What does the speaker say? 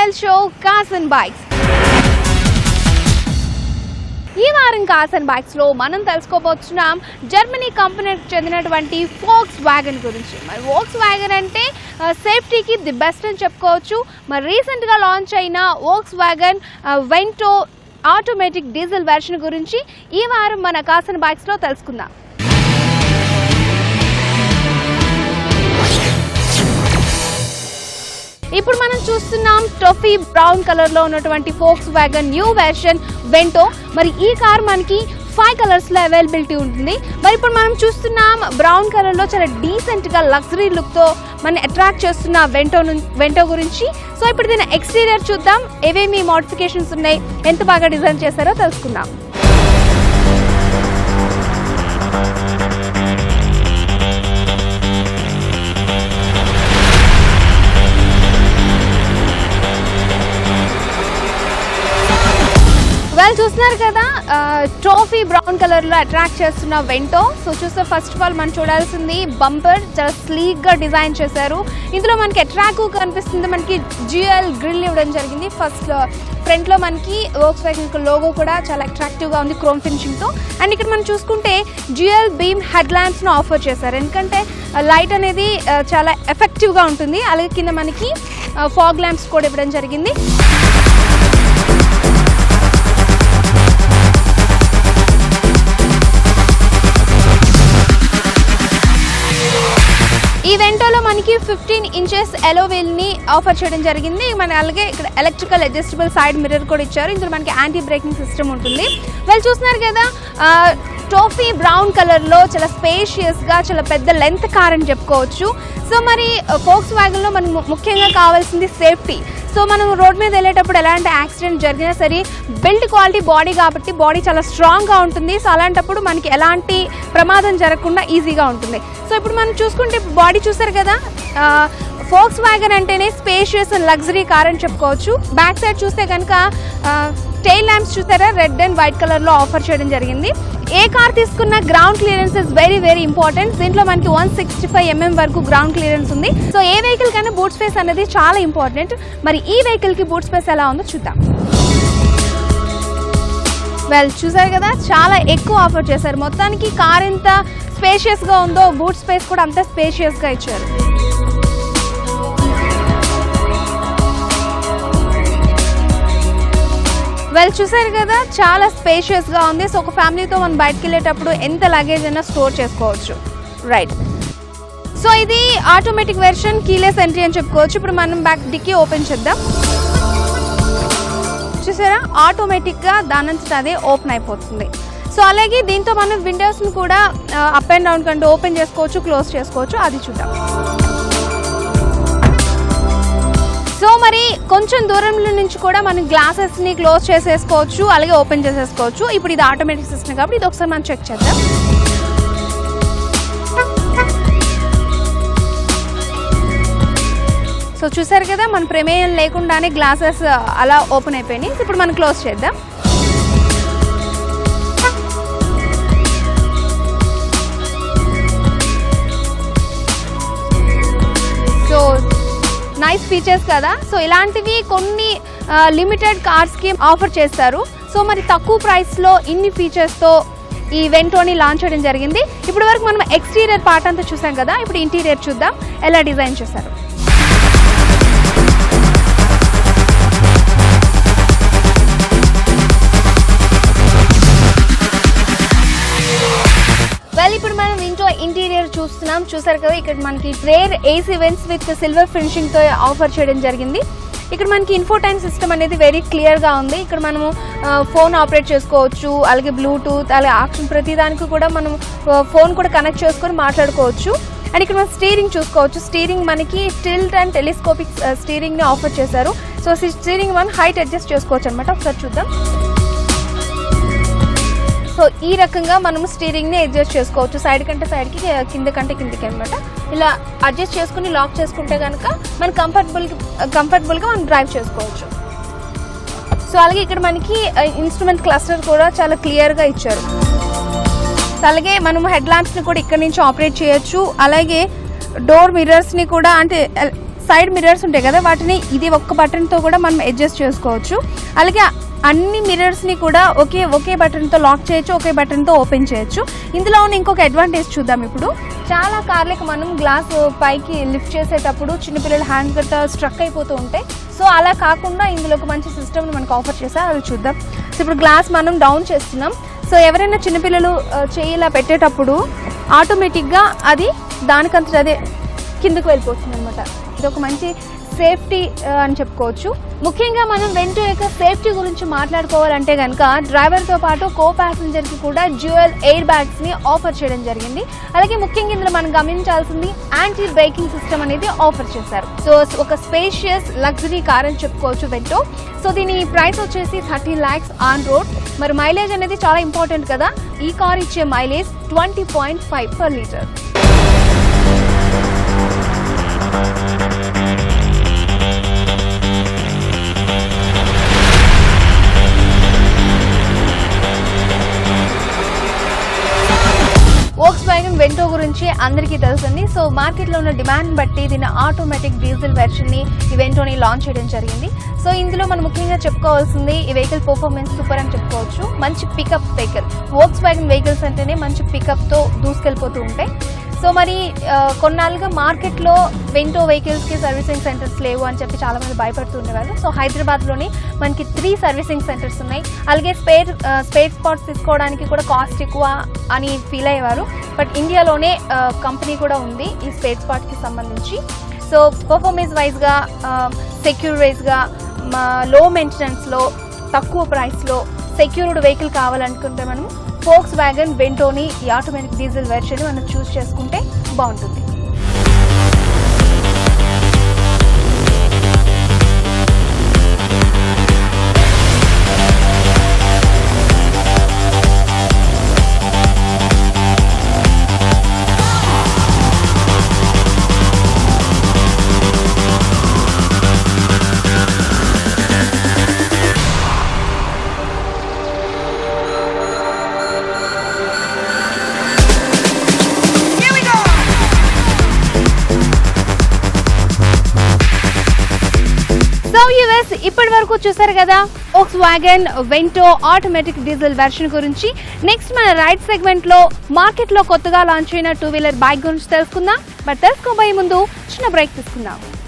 special show cars and bikes ఈ వారం cars and bikes లో మనం తెలుసుకోబోతున్నాం జర్మనీ కంపెనీకి చెందినటువంటి ఫోక్స్ వ్యాగన్ గురించి మరి ఫోక్స్ వ్యాగన్ అంటే సేఫ్టీకి ది బెస్ట్ అని చెప్పుకోవచ్చు మరి రీసెంట్ గా లాంచ్ అయిన Volkswagen Vento automatic diesel version గురించి ఈ వారం మన కార్స్ అండ్ బైక్స్ లో తెలుసుకుందాం ఇప్పుడు మనం చూస్తున్నాం టొఫీ బ్రౌన్ కలర్ లో ఉన్నటువంటి Volkswagen new version Vento మరి ఈ కార్ మనకి ఫైవ్ కలర్స్ లో అవైలబిలిటీ ఉంటుంది మరి ఇప్పుడు మనం చూస్తున్నాం బ్రౌన్ కలర్ లో చాలా డీసెంట్ గా లగ్జరీ లుక్ తో మన అట్రాక్ట్ చేస్తున్న వెంటో ను- వెంటో గురించి సో ఇప్పుడు దీని ఎక్స్టీరియర్ చూద్దాం ఏవేమి మోడిఫికేషన్స్ ఉన్నాయి ఎంత బాగా డిజైన్ చేశారో తెలుసుకుందాం వెల్ చూస్తున్నారు కదా ట్రోఫీ బ్రౌన్ కలర్ లో అట్రాక్ట్ చేస్తున్న వెంటో సో చూస్తే ఫస్ట్ ఆఫ్ ఆల్ మనం చూడాల్సింది బంపర్ చాలా స్లీక్ గా డిజైన్ చేశారు ఇందులో మనకి అట్రాక్ కనిపిస్తుంది మనకి జిఎల్ గ్రిల్ ఇవ్వడం జరిగింది ఫస్ట్ ఫ్రంట్ లో మనకి వర్క్స్ వ్యాగన్ లోగో కూడా చాలా అట్రాక్టివ్ గా ఉంది క్రోమ్ ఫినిషింగ్ తో అండ్ ఇక్కడ మనం చూసుకుంటే జిఎల్ బీమ్ హెడ్ ల్యాంప్స్ ను ఆఫర్ చేశారు ఎందుకంటే లైట్ అనేది ఆ, చాలా ఎఫెక్టివ్ గా ఉంటుంది అలాగే కింద మనకి ఫాగ్ ల్యాంప్స్ కూడా ఇవ్వడం జరిగింది ఈ వెంటోలో మనకి ఫిఫ్టీన్ ఇంచెస్ ఎలో వీల్ ని ఆఫర్ చేయడం జరిగింది మన అలాగే ఇక్కడ ఎలక్ట్రికల్ అడ్జస్టబుల్ సైడ్ మిర్రర్ కూడా ఇచ్చారు ఇందులో మనకి యాంటీ బ్రేకింగ్ సిస్టమ్ ఉంటుంది వాళ్ళు చూస్తున్నారు కదా టోఫీ బ్రౌన్ కలర్ లో చాలా స్పేషియస్ గా చాలా పెద్ద లెంత్ కార్ అని చెప్పుకోవచ్చు సో మరి ఫోక్స్ వ్యాగన్ లో మనకు ము- ముఖ్యంగా కావాల్సింది సేఫ్టీ సో మనం రోడ్ మీద వెళ్ళేటప్పుడు ఎలాంటి యాక్సిడెంట్ జరిగినా సరే బిల్డ్ క్వాలిటీ బాడీ కాబట్టి బాడీ చాలా స్ట్రాంగ్గా ఉంటుంది సో అలాంటప్పుడు మనకి ఎలాంటి ప్రమాదం జరగకుండా ఈజీగా ఉంటుంది సో ఇప్పుడు మనం చూసుకుంటే బాడీ చూసారు కదా ఫోక్స్ వ్యాగన్ అంటేనే స్పేషియస్ అండ్ లగ్జరీ కార్ అని చెప్పుకోవచ్చు బ్యాక్ సైడ్ చూస్తే కనుక టైల్ ల్యాంప్స్ చూసారా రెడ్ అండ్ వైట్ కలర్లో ఆఫర్ చేయడం జరిగింది ఏ కార్ తీసుకున్న ground clearance is very very important దీంట్లో మనకి వన్ సిక్స్టీ ఫైవ్ ఎంఎం వరకు గ్రౌండ్ క్లియరెన్స్ ఉంది సో ఏ వెహికల్ కన్నా బూట్ స్పేస్ అనేది చాలా ఇంపార్టెంట్ మరి ఈ వెహికల్ కి బూట్ స్పేస్ ఎలా ఉందో చూద్దాం వెల్ చూసారు కదా చాలా ఎక్కువ ఆఫర్ చేశారు మొత్తానికి కార్ ఎంత స్పేషియస్ గా ఉందో బూట్ స్పేస్ కూడా అంత స్పేషియస్ గా ఇచ్చారు వెల్ చూసారు కదా చాలా స్పేషియస్ గా ఉంది సో ఒక ఫ్యామిలీతో మనం బయటకు వెళ్ళేటప్పుడు ఎంత లగేజ్ అయినా స్టోర్ చేసుకోవచ్చు రైట్ సో ఇది ఆటోమేటిక్ వెర్షన్ కీలెస్ ఎంట్రీ అని చెప్పుకోవచ్చు ఇప్పుడు మనం బ్యాక్ డిక్కీ ఓపెన్ చేద్దాం చూసారా ఆటోమేటిక్ గా దానంతట అదే ఓపెన్ అయిపోతుంది సో అలాగే దీంతో మనం విండోస్ ని కూడా అప్ అండ్ డౌన్ కంటే ఓపెన్ చేసుకోవచ్చు క్లోజ్ చేసుకోవచ్చు అది చూద్దాం సో మరి కొంచెం దూరంలో నుంచి కూడా మనం గ్లాసెస్ ని క్లోజ్ చేసేసుకోవచ్చు అలాగే ఓపెన్ చేసేసుకోవచ్చు ఇప్పుడు ఇది ఆటోమేటిక్ సిస్టమ్ కాబట్టి ఇది ఒకసారి మనం చెక్ చేద్దాం సో చూసారు కదా మన ప్రమేయం లేకుండానే గ్లాసెస్ అలా ఓపెన్ అయిపోయినాయి ఇప్పుడు మనం క్లోజ్ చేద్దాం సో నైస్ ఫీచర్స్ కదా సో ఇలాంటివి కొన్ని లిమిటెడ్ కార్స్కి ఆఫర్ చేస్తారు సో మరి తక్కువ ప్రైస్లో ఇన్ని ఫీచర్స్తో ఈ వెంటోని లాంచ్ చేయడం జరిగింది ఇప్పటి వరకు మనం ఎక్స్టీరియర్ పార్ట్ అంతా చూసాం కదా ఇప్పుడు ఇంటీరియర్ చూద్దాం ఎలా డిజైన్ చేశారు వెల్ ఇప్పుడు మనం ఇంట్లో ఇంటీరియర్ చూస్తున్నాం చూసారు కదా ఇక్కడ మనకి rear AC vents with silver finishing తో ఆఫర్ చేయడం జరిగింది ఇక్కడ మనకి ఇన్ఫోటైన్ సిస్టమ్ అనేది వెరీ క్లియర్ గా ఉంది ఇక్కడ మనము ఫోన్ ఆపరేట్ చేసుకోవచ్చు అలాగే బ్లూటూత్ అలాగే ఆప్షన్ ప్రతి దానికి కూడా మనం ఫోన్ కూడా కనెక్ట్ చేసుకొని మాట్లాడుకోవచ్చు అండ్ ఇక్కడ మనం స్టీరింగ్ చూసుకోవచ్చు స్టీరింగ్ మనకి టిల్ట్ అండ్ టెలిస్కోపిక్ స్టీరింగ్ ని ఆఫర్ చేశారు సో స్టీరింగ్ మనం హైట్ అడ్జస్ట్ చేసుకోవచ్చు అనమాట ఒకసారి చూద్దాం సో ఈ రకంగా మనం స్టీరింగ్ ని అడ్జస్ట్ చేసుకోవచ్చు సైడ్ కంటే సైడ్ కి కింద కంటే కిందకి అనమాట ఇలా అడ్జస్ట్ చేసుకుని లాక్ చేసుకుంటే కనుక మనం కంఫర్టబుల్ కంఫర్టబుల్ గా మనం డ్రైవ్ చేసుకోవచ్చు సో అలాగే ఇక్కడ మనకి ఇన్స్ట్రుమెంట్ క్లస్టర్ కూడా చాలా క్లియర్ గా ఇచ్చారు సో అలాగే మనం హెడ్ ల్యాంప్స్ ని కూడా ఇక్కడ నుంచి ఆపరేట్ చేయొచ్చు అలాగే డోర్ మిర్రర్స్ ని కూడా అంటే సైడ్ మిర్రర్స్ ఉంటాయి కదా వాటిని ఇది ఒక్క బటన్తో కూడా మనం అడ్జస్ట్ చేసుకోవచ్చు అలాగే అన్ని మిర్రర్స్ని కూడా ఒకే ఒకే బటన్తో లాక్ చేయొచ్చు ఒకే బటన్తో ఓపెన్ చేయొచ్చు ఇందులో ఉన్న ఇంకొక అడ్వాంటేజ్ చూద్దాం ఇప్పుడు చాలా కార్లకి మనం గ్లాస్ పైకి లిఫ్ట్ చేసేటప్పుడు చిన్నపిల్లల హ్యాండ్ గట్ట స్ట్రక్ అయిపోతూ ఉంటాయి సో అలా కాకుండా ఇందులో ఒక మంచి సిస్టమ్ని మనకు ఆఫర్ చేశారు అది చూద్దాం సో ఇప్పుడు గ్లాస్ మనం డౌన్ చేస్తున్నాం సో ఎవరైనా చిన్నపిల్లలు ఆ, చేయి ఇలా పెట్టేటప్పుడు ఆటోమేటిక్గా అది దానికంతట అదే కిందకు వెళ్ళిపోతుంది అనమాట ఇది ఒక మంచి సేఫ్టీ ఆ, అని చెప్పుకోవచ్చు ముఖ్యంగా మనం వెంటూ యొక్క సేఫ్టీ గురించి మాట్లాడుకోవాలంటే కనుక డ్రైవర్తో పాటు కో ప్యాసింజర్కి కూడా డ్యూయల్ ఎయిర్ బ్యాగ్స్ని ఆఫర్ చేయడం జరిగింది అలాగే ముఖ్యంగా ఇందులో మనం గమనించాల్సింది యాంటీ బ్రేకింగ్ సిస్టమ్ అనేది ఆఫర్ చేశారు సో ఒక స్పేషియస్ లగ్జరీ కార్ అని చెప్పుకోవచ్చు వెంటో సో దీని ప్రైస్ వచ్చేసి థర్టీ ల్యాక్స్ ఆన్ రోడ్ మరి మైలేజ్ అనేది చాలా ఇంపార్టెంట్ కదా ఈ కార్ ఇచ్చే mileage twenty point five per litre Volkswagen Vento గురించి అందరికీ తెలుస్తుంది సో మార్కెట్లో ఉన్న డిమాండ్ బట్టి దీని ఆటోమేటిక్ డీజిల్ వెర్షన్ని ఈ వెంటోని లాంచ్ చేయడం జరిగింది సో ఇందులో మనం ముఖ్యంగా చెప్పుకోవాల్సింది ఈ వెహికల్ పర్ఫార్మెన్స్ సూపర్ అని చెప్పుకోవచ్చు మంచి pickup vehicle Volkswagen vehicles అంటేనే మంచి పికప్తో దూసుకెళ్ళిపోతూ ఉంటాయి సో మరి ఆ, కొన్నాళ్ళుగా మార్కెట్లో వెంటో వెహికల్స్కి సర్వీసింగ్ సెంటర్స్ లేవు అని చెప్పి చాలా మంది భయపడుతుండేవారు సో హైదరాబాద్లోని మనకి త్రీ సర్వీసింగ్ సెంటర్స్ ఉన్నాయి అలాగే స్పేర్ స్పేర్ స్పాట్స్ తీసుకోవడానికి కూడా కాస్ట్ ఎక్కువ అని ఫీల్ అయ్యేవారు బట్ ఇండియాలోనే కంపెనీ కూడా ఉంది ఈ స్పేర్ స్పాట్కి సంబంధించి సో పర్ఫార్మెన్స్ వైజ్గా సెక్యూర్ వైజ్గా లో మెయింటెనెన్స్లో తక్కువ ప్రైస్లో సెక్యూర్డ్ వెహికల్ కావాలనుకుంటే మనం ఫోక్స్ వ్యాగన్ వెంటోని ఈ ఆటోమేటిక్ డీజిల్ వెర్షన్ మనం చూస్ చేసుకుంటే బాగుంటుంది సో యూఎస్ ఇప్పటి వరకు చూసారు కదా Volkswagen Vento automatic diesel version గురించి నెక్స్ట్ మన రైట్ సెగ్మెంట్ లో మార్కెట్ లో కొత్తగా లాంచ్ అయిన టూ వీలర్ బైక్ గురించి తెలుసుకుందాం బట్ తెలుసుకోబోయే ముందు చిన్న బ్రేక్ తీసుకుందాం